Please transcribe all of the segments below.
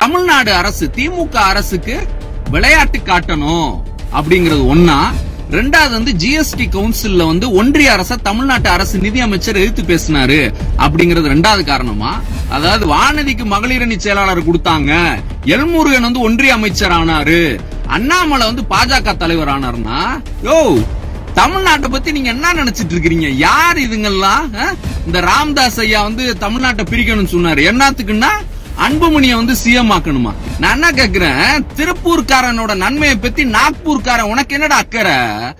தமிழ்நாடு அரசு திமுக அரசுக்கு விளையாட்டு காட்டணும் அப்படிங்கிறது ஒன்னா ரெண்டாவது வந்து ஜிஎஸ்டி கவுன்சில்ல வந்து ஒன்றிய அரச தமிழ்நாட்டு அரசு நிதி அமைச்சர் எதிர்த்து பேசினாரு அப்படிங்கிறது ரெண்டாவது காரணமா அதாவது வானதிக்கு மகளிரணி செயலாளர் கொடுத்தாங்க எல்முருகன் வந்து ஒன்றிய அமைச்சர் ஆனாரு அண்ணாமலை வந்து பாஜக தலைவர் ஆனார்னா யோ தமிழ்நாட்டை பத்தி நீங்க என்ன நினைச்சிட்டு இருக்கிறீங்க யார் இதுங்கெல்லாம் ஆ? இந்த ராம்தாஸ் ஐயா வந்து தமிழ்நாட்டை பிரிக்கணும்னு சொன்னாரு என்னத்துக்குன்னா அன்புமணிய வந்து சிஎம் ஆக்கணுமா நான் என்ன கேக்குறேன் திருப்பூர்காரனோட நன்மையை பத்தி நாக்பூர்காரன் உனக்கு என்னடா அக்கறை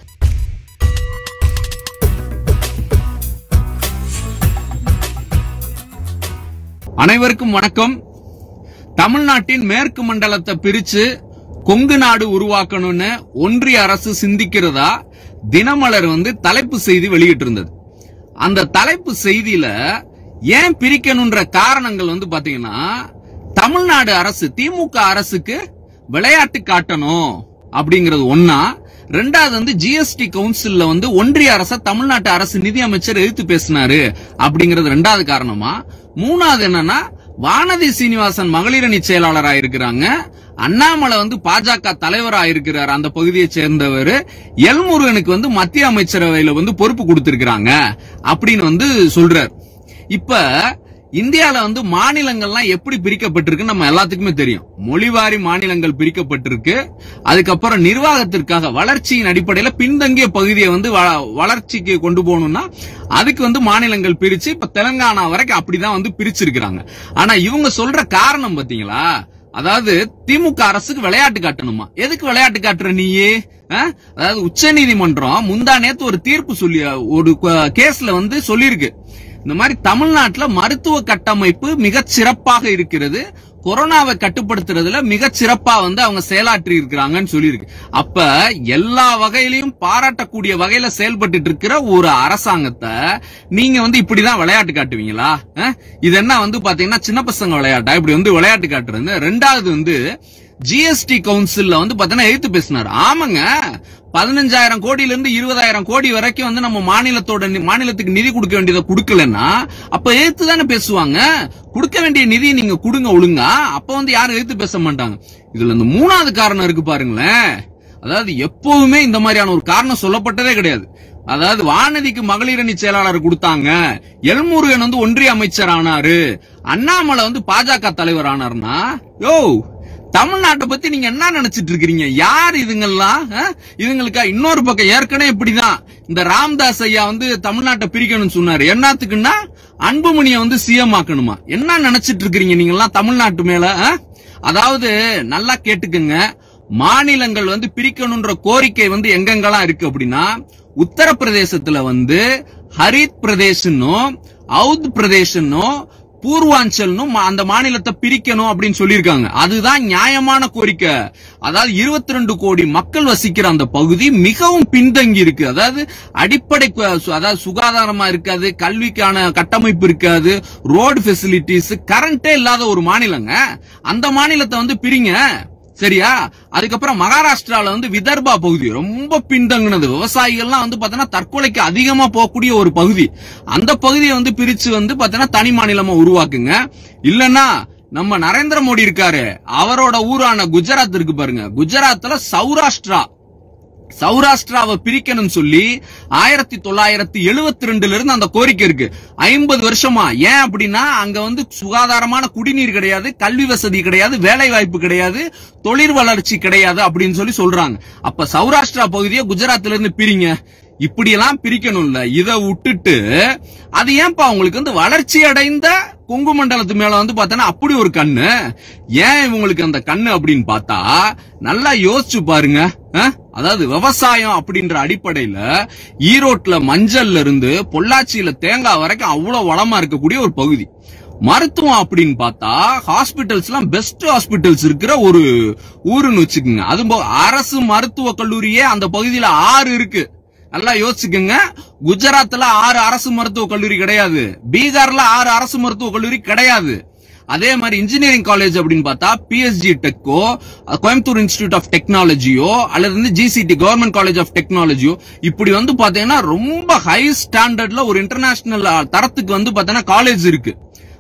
அனைவருக்கும் வணக்கம் தமிழ்நாட்டின் மேற்கு மண்டலத்தை பிரிச்சு கொங்கு நாடு உருவாக்கணும்னு ஒன்றிய அரசு சிந்திக்கிறதா தினமலர் வந்து தலைப்பு செய்தி வெளியிட்டு இருந்தது அந்த தலைப்பு செய்தியில ஏன் பிரிக்கணும்ன்ற காரணங்கள் வந்து பாத்தீங்கன்னா தமிழ்நாடு அரசு திமுக அரசுக்கு விளையாட்டு காட்டணும் அப்படிங்கிறது ஒன்னா ரெண்டாவது வந்து ஜிஎஸ்டி கவுன்சில்ல வந்து ஒன்றிய அரச தமிழ்நாட்டு அரசு நிதி அமைச்சர் எதிர்த்து பேசினாரு அப்படிங்கிறது ரெண்டாவது காரணமா மூணாவது என்னன்னா வானதி சீனிவாசன் மகளிரணி செயலாளரா இருக்கிறாங்க அண்ணாமலை வந்து பாஜக தலைவரா இருக்கிறார் அந்த பகுதியை சேர்ந்தவர் எல்முருகனுக்கு வந்து மத்திய அமைச்சரவையில வந்து பொறுப்பு கொடுத்திருக்கிறாங்க அப்படின்னு வந்து சொல்றார் இப்ப இந்தியால வந்து மாநிலங்கள்லாம் எப்படி பிரிக்கப்பட்டிருக்கு நம்ம எல்லாத்துக்குமே தெரியும் மொழிவாரி மாநிலங்கள் பிரிக்கப்பட்டிருக்கு அதுக்கப்புறம் நிர்வாகத்திற்காக வளர்ச்சியின் அடிப்படையில பின்தங்கிய பகுதியை வந்து வ- வளர்ச்சிக்கு கொண்டு போகணும்னா அதுக்கு வந்து மாநிலங்கள் பிரிச்சு இப்ப தெலுங்கானா வரைக்கும் அப்படிதான் வந்து பிரிச்சிருக்கிறாங்க ஆனா இவங்க சொல்ற காரணம் பாத்தீங்களா அதாவது திமுக அரசுக்கு விளையாட்டு காட்டணுமா எதுக்கு விளையாட்டு காட்டுற நீயே ஆ? அதாவது உச்ச நீதிமன்றம் முந்தா நேத்து ஒரு தீர்ப்பு சொல்லி ஒரு கேஸ்ல வந்து சொல்லியிருக்கு இந்த மாதிரி தமிழ்நாட்டுல மருத்துவ கட்டமைப்பு மிகச் சிறப்பாக இருக்கிறது கொரோனாவை கட்டுப்படுத்துறதுல மிகச் சிறப்பா வந்து அவங்க செயலாற்றி இருக்கிறாங்கன்னு சொல்லியிருக்கு அப்ப எல்லா வகையிலையும் பாராட்டக்கூடிய வகையில செயல்பட்டு இருக்கிற ஒரு அரசாங்கத்தை நீங்க வந்து இப்படிதான் விளையாட்டு காட்டுவீங்களா அஹ்? இது என்ன வந்து பாத்தீங்கன்னா சின்ன பசங்க விளையாட்டா இப்படி வந்து விளையாட்டு காட்டுறது ரெண்டாவது வந்து ஜிஎஸ்டி கவுன்சில்ல வந்து பாத்தீங்கன்னா எழுத்து பேசினார் ஆமாங்க பதினஞ்சாயிரம் கோடியில இருந்து இருபதாயிரம் கோடி வரைக்கும் வந்து நம்ம மாநிலத்தோட நி- மாநிலத்துக்கு நிதி கொடுக்க வேண்டியதை கொடுக்கலன்னா அப்ப எழுத்து தானே பேசுவாங்க கொடுக்க வேண்டிய நிதி நீங்க கொடுங்க ஒழுங்கா அப்ப வந்து யாரும் எழுத்து பேச மாட்டாங்க இதுல இந்த மூணாவது காரணம் இருக்கு பாருங்களேன் அதாவது எப்பவுமே இந்த மாதிரியான ஒரு காரணம் சொல்லப்பட்டதே கிடையாது அதாவது வானதிக்கு மகளிரணி செயலாளர் கொடுத்தாங்க எல்முருகன் வந்து ஒன்றிய அமைச்சர் ஆனாரு அண்ணாமலை வந்து பாஜக தலைவர் ஆனார்னா யோ தமிழ்நாட்டை பத்தி நீங்க என்ன நினைச்சிட்டு இருக்கிறீங்க யார் இதுங்கெல்லாம் ஆ? இதுங்களுக்கா இன்னொரு பக்கம் ஏற்கனவே இப்படிதான் இந்த ராம்தாஸ் ஐயா வந்து தமிழ்நாட்டை பிரிக்கணும்னு சொன்னாரு என்னத்துக்குன்னா அன்புமணியை வந்து சிஎம் ஆக்கணுமா என்ன நினைச்சிட்டு இருக்கிறீங்க நீங்க எல்லாம் தமிழ்நாட்டு மேல ஆ? அதாவது நல்லா கேட்டுக்குங்க மாநிலங்கள் வந்து பிரிக்கணும்ன்ற கோரிக்கை வந்து எங்கெங்கெல்லாம் இருக்கு அப்படின்னா உத்தரப்பிரதேசத்துல வந்து ஹரித் பிரதேசனும் அவுத் பிரதேசனும் பூர்வாஞ்சல்னும் மா- அந்த மாநிலத்தை பிரிக்கணும் அப்படின்னு சொல்லியிருக்காங்க அதுதான் நியாயமான கோரிக்கை அதாவது 22 கோடி மக்கள் வசிக்கிற அந்த பகுதி மிகவும் பின்தங்கி இருக்கு அதாவது அடிப்படை கு- சு- அதாவது சுகாதாரமா இருக்காது கல்விக்கான கட்டமைப்பு இருக்காது ரோடு ஃபெசிலிட்டிஸ் கரண்டே இல்லாத ஒரு மாநிலங்க அந்த மாநிலத்தை வந்து பிரிங்க சரியா அதுக்கப்புறம் மகாராஷ்டிரால வந்து விதர்பா பகுதி ரொம்ப பின்தங்கினது விவசாயிகள்லாம் வந்து பாத்தீங்கன்னா தற்கொலைக்கு அதிகமா போகக்கூடிய ஒரு பகுதி அந்த பகுதியை வந்து பிரிச்சு வந்து பாத்தீங்கன்னா தனி மாநிலமா உருவாக்குங்க இல்லன்னா நம்ம நரேந்திர மோடி இருக்காரு அவரோட ஊரான குஜராத் இருக்கு பாருங்க குஜராத்ல சௌராஷ்டிரா சௌராஷ்டிராவை பிரிக்கணும்னு சொல்லி ஆயிரத்தி தொள்ளாயிரத்தி எழுவத்தி ரெண்டுல இருந்து அந்த கோரிக்கை இருக்கு ஐம்பது வருஷமா ஏன் அப்படின்னா அங்க வந்து சுகாதாரமான குடிநீர் கிடையாது கல்வி வசதி கிடையாது வேலை வாய்ப்பு கிடையாது தொழில் வளர்ச்சி கிடையாது அப்படின்னு சொல்லி சொல்றாங்க அப்ப சௌராஷ்டிரா பகுதியை குஜராத்ல இருந்து பிரிங்க இப்படியெல்லாம் பிரிக்கணும்ல இத விட்டுட்டு அது ஏன்பா உங்களுக்கு வந்து வளர்ச்சி அடைந்த கொங்கு மண்டலத்து மேல வந்து பார்த்தோன்னா அப்படி ஒரு கண்ணு ஏன் இவங்களுக்கு அந்த கண்ணு அப்படின்னு பார்த்தா நல்லா யோசிச்சு பாருங்க அஹ்? அதாவது விவசாயம் அப்படின்ற அடிப்படையில ஈரோட்ல மஞ்சள்ல இருந்து பொள்ளாச்சியில தேங்காய் வரைக்கும் அவ்வளவு வளமா இருக்கக்கூடிய ஒரு பகுதி மருத்துவம் அப்படின்னு பார்த்தா ஹாஸ்பிட்டல்ஸ் எல்லாம் பெஸ்ட் ஹாஸ்பிட்டல்ஸ் இருக்கிற ஒரு ஊருன்னு வச்சுக்கோங்க அது போ- அரசு மருத்துவ கல்லூரியே அந்த பகுதியில ஆறு இருக்கு நல்லா யோசிச்சுக்கோங்க குஜராத்ல ஆறு அரசு மருத்துவ கல்லூரி கிடையாது பீகார்ல ஆறு அரசு மருத்துவ கல்லூரி கிடையாது அதே மாதிரி இன்ஜினியரிங் காலேஜ் அப்படின்னு பார்த்தா பிஎஸ்ஜி டெக்கோ கோயம்புத்தூர் இன்ஸ்டிடியூட் ஆஃப் டெக்னாலஜியோ அல்லது வந்து ஜிசிடி கவர்மெண்ட் காலேஜ் ஆஃப் டெக்னாலஜியோ இப்படி வந்து பாத்தீங்கன்னா ரொம்ப ஹை ஸ்டாண்டர்ட்ல ஒரு இன்டர்நேஷனல் தரத்துக்கு வந்து பாத்தீங்கன்னா காலேஜ் இருக்கு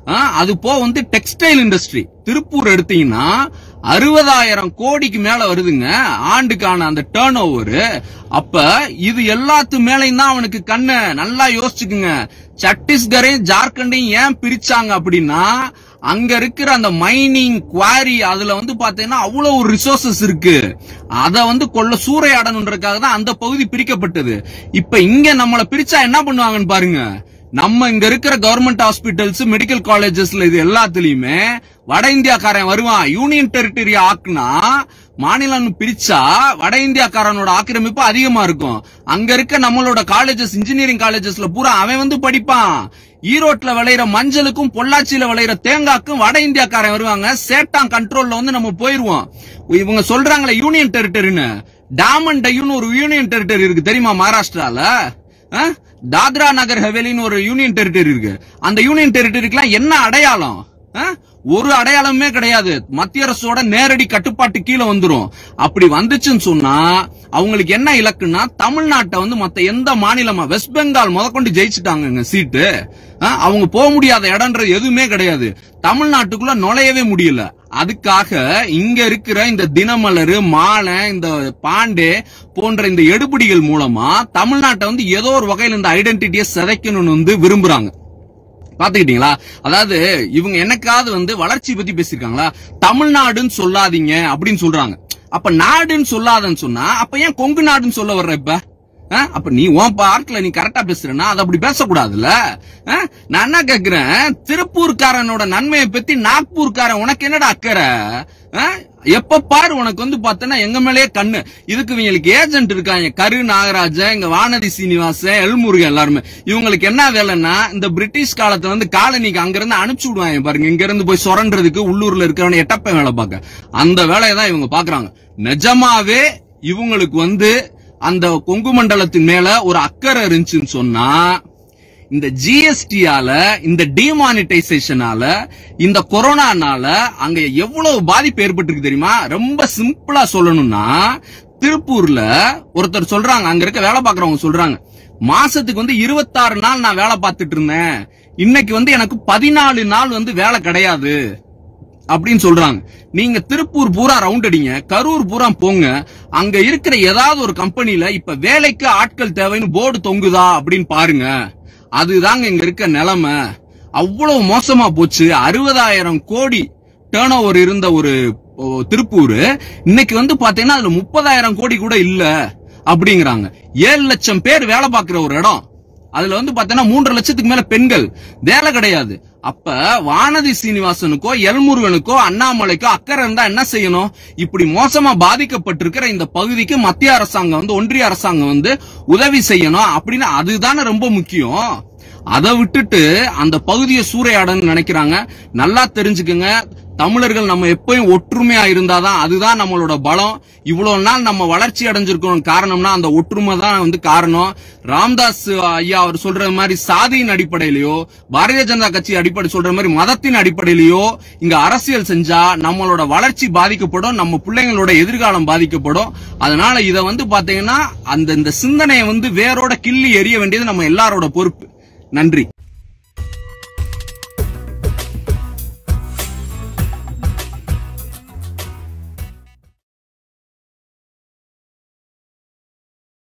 ஆ, அது போ வந்து டெக்ஸ்டைல் இண்டஸ்ட்ரி திருப்பூர் எடுத்தீங்கன்னா அறுபதாயிரம் கோடிக்கு மேல வருதுங்க ஆண்டுக்கான அந்த டேர்ன் ஓவர் அப்ப இது எல்லாத்து மேலையும் தான் அவனுக்கு கண்ணு நல்லா யோசிச்சுக்குங்க சத்தீஸ்கரையும் ஜார்க்கண்டையும் ஏன் பிரிச்சாங்க அப்படின்னா அங்க இருக்கிற அந்த மைனிங் குவாரி அதுல வந்து பாத்தீங்கன்னா அவ்வளவு ஒரு ரிசோர்சஸ் இருக்கு அத வந்து கொள்ள சூறையாடணுன்றதுக்காக தான் அந்த பகுதி பிரிக்கப்பட்டது இப்ப இங்க நம்மள பிரிச்சா என்ன பண்ணுவாங்கன்னு பாருங்க நம்ம இங்க இருக்கிற கவர்மெண்ட் ஹாஸ்பிட்டல்ஸ் மெடிக்கல் காலேஜஸ்ல இது எல்லாத்துலயுமே வட இந்தியாக்காரன் வருவான் யூனியன் டெரிட்டரி ஆக்குனா மாநிலம் பிரிச்சா வட இந்தியாக்காரனோட ஆக்கிரமிப்பு அதிகமா இருக்கும் அங்க இருக்க நம்மளோட காலேஜஸ் இன்ஜினியரிங் காலேஜஸ்ல பூரா அவன் வந்து படிப்பான் ஈரோட்ல விளையிற மஞ்சளுக்கும் பொள்ளாச்சியில விளையிற தேங்காய்க்கும் வட இந்தியாக்காரன் வருவாங்க சேட்டான் கண்ட்ரோல்ல வந்து நம்ம போயிருவோம் இவங்க சொல்றாங்களே யூனியன் டெரிட்டரின்னு டாமன் டையூன்னு ஒரு யூனியன் டெரிட்டரி இருக்கு தெரியுமா மகாராஷ்டிரால ஆ? தாத்ரா நகர் ஹவேலின்னு ஒரு யூனியன் டெரிட்டரி இருக்கு அந்த யூனியன் டெரிட்டரிக்குலாம் என்ன அடையாளம் ஆ? ஒரு அடையாளமே கிடையாது மத்திய அரசோட நேரடி கட்டுப்பாட்டு கீழே வந்துரும் அப்படி வந்துச்சுன்னு சொன்னா அவங்களுக்கு என்ன இலக்குன்னா தமிழ்நாட்டை வந்து மத்த எந்த மாநிலமா வெஸ்ட் பெங்கால் முதற்கொண்டு ஜெயிச்சுட்டாங்கங்க சீட்டு ஆ, அவங்க போக முடியாத இடம்ன்றது எதுவுமே கிடையாது தமிழ்நாட்டுக்குள்ள நுழையவே முடியல அதுக்காக இங்க இருக்கிற இந்த தினமலர் மாலை இந்த பாண்டே போன்ற இந்த எடுபிடிகள் மூலமா தமிழ்நாட்டை வந்து ஏதோ ஒரு வகையில் இந்த ஐடென்டிட்டியை சிதைக்கணும்னு வந்து விரும்புறாங்க பாத்துக்கிட்டீங்களா அதாவது இவங்க என்னைக்காவது வந்து வளர்ச்சி பத்தி பேசிருக்காங்களா தமிழ்நாடுன்னு சொல்லாதீங்க அப்படின்னு சொல்றாங்க அப்ப நாடுன்னு சொல்லாதன்னு சொன்னா அப்ப ஏன் கொங்கு நாடுன்னு சொல்ல வர்ற இப்ப ஆ? அப்ப நீ உன் பார்க்ல நீ கரெக்டா பேசுறனா அது அப்படி பேசக்கூடாதுல்ல ஆ? நான் என்ன கேக்குறேன் திருப்பூர்காரனோட நன்மையை பத்தி நாக்பூர்காரன் உனக்கு என்னடா அக்கறை ஆ? எப்ப பாரு உனக்கு வந்து பார்த்தனா எங்க மேலயே கண்ணு இதுக்கு இவங்களுக்கு ஏஜென்ட் இருக்காங்க கரு நாகராஜன் இங்க வானதி சீனிவாசன் எல்முருகன் எல்லாருமே இவங்களுக்கு என்ன வேலைன்னா இந்த பிரிட்டிஷ் காலத்துல வந்து காலனிக்கு அங்க இருந்து அனுப்பிச்சு விடுவாங்க பாருங்க இங்க இருந்து போய் சுரண்டுறதுக்கு உள்ளூர்ல இருக்கிறவன எட்டப்ப வேலை பார்க்க அந்த வேலையை தான் இவங்க பாக்குறாங்க நிஜமாவே இவங்களுக்கு வந்து அந்த கொங்கு மண்டலத்தின் மேல ஒரு அக்கறை இருந்துச்சுன்னு சொன்னா இந்த ஜிஎஸ்டியால இந்த டிமானிட்டைசேஷனால இந்த கொரோனானால அங்க எவ்வளவு பாதிப்பு ஏற்பட்டிருக்கு தெரியுமா ரொம்ப சிம்பிளா சொல்லணும்னா திருப்பூர்ல ஒருத்தர் சொல்றாங்க அங்க இருக்க வேலை பாக்குறவங்க சொல்றாங்க மாசத்துக்கு வந்து இருபத்தாறு நாள் நான் வேலை பார்த்துட்டு இருந்தேன் இன்னைக்கு வந்து எனக்கு பதினாலு நாள் வந்து வேலை கிடையாது அப்படின்னு சொல்றாங்க நீங்க திருப்பூர் பூரா ரவுண்ட் அடிங்க கரூர் பூரா போங்க அங்க இருக்கிற ஏதாவது ஒரு கம்பெனில இப்ப வேலைக்கு ஆட்கள் தேவைன்னு போர்டு தொங்குதா அப்படின்னு பாருங்க அதுதாங்க இங்க இருக்க நிலைமை அவ்வளவு மோசமா போச்சு அறுபதாயிரம் கோடி டேர்ன் ஓவர் இருந்த ஒரு ஓ, திருப்பூர் இன்னைக்கு வந்து பாத்தீங்கன்னா அதுல முப்பதாயிரம் கோடி கூட இல்ல அப்படிங்கிறாங்க ஏழு லட்சம் பேர் வேலை பார்க்கிற ஒரு இடம் அதுல வந்து பாத்தீங்கன்னா மூன்றரை லட்சத்துக்கு மேல பெண்கள் வேலை கிடையாது அப்ப வானதி சீனிவாசனுக்கோ எல்முருகனுக்கோ அண்ணாமலைக்கோ அக்கறை இருந்தா என்ன செய்யணும் இப்படி மோசமா பாதிக்கப்பட்டிருக்கிற இந்த பகுதிக்கு மத்திய அரசாங்கம் வந்து ஒன்றிய அரசாங்கம் வந்து உதவி செய்யணும் அப்படின்னு அதுதானே ரொம்ப முக்கியம் அதை விட்டுட்டு அந்த பகுதியை சூறையாடன்னு நினைக்கிறாங்க நல்லா தெரிஞ்சுக்குங்க தமிழர்கள் நம்ம எப்பயும் ஒற்றுமையா இருந்தாதான் அதுதான் நம்மளோட பலம் இவ்வளவு நாள் நம்ம வளர்ச்சி அடைஞ்சிருக்கணும் காரணம்னா அந்த ஒற்றுமை தான் வந்து காரணம் ராம்தாஸ் ஐயா அவர் சொல்ற மாதிரி சாதியின் அடிப்படையிலயோ பாரதிய ஜனதா கட்சி அடிப்படை சொல்ற மாதிரி மதத்தின் அடிப்படையிலயோ இங்க அரசியல் செஞ்சா நம்மளோட வளர்ச்சி பாதிக்கப்படும் நம்ம பிள்ளைங்களோட எதிர்காலம் பாதிக்கப்படும் அதனால இத வந்து பாத்தீங்கன்னா அந்த இந்த சிந்தனையை வந்து வேரோட கிள்ளி எறிய வேண்டியது நம்ம எல்லாரோட பொறுப்பு நன்றி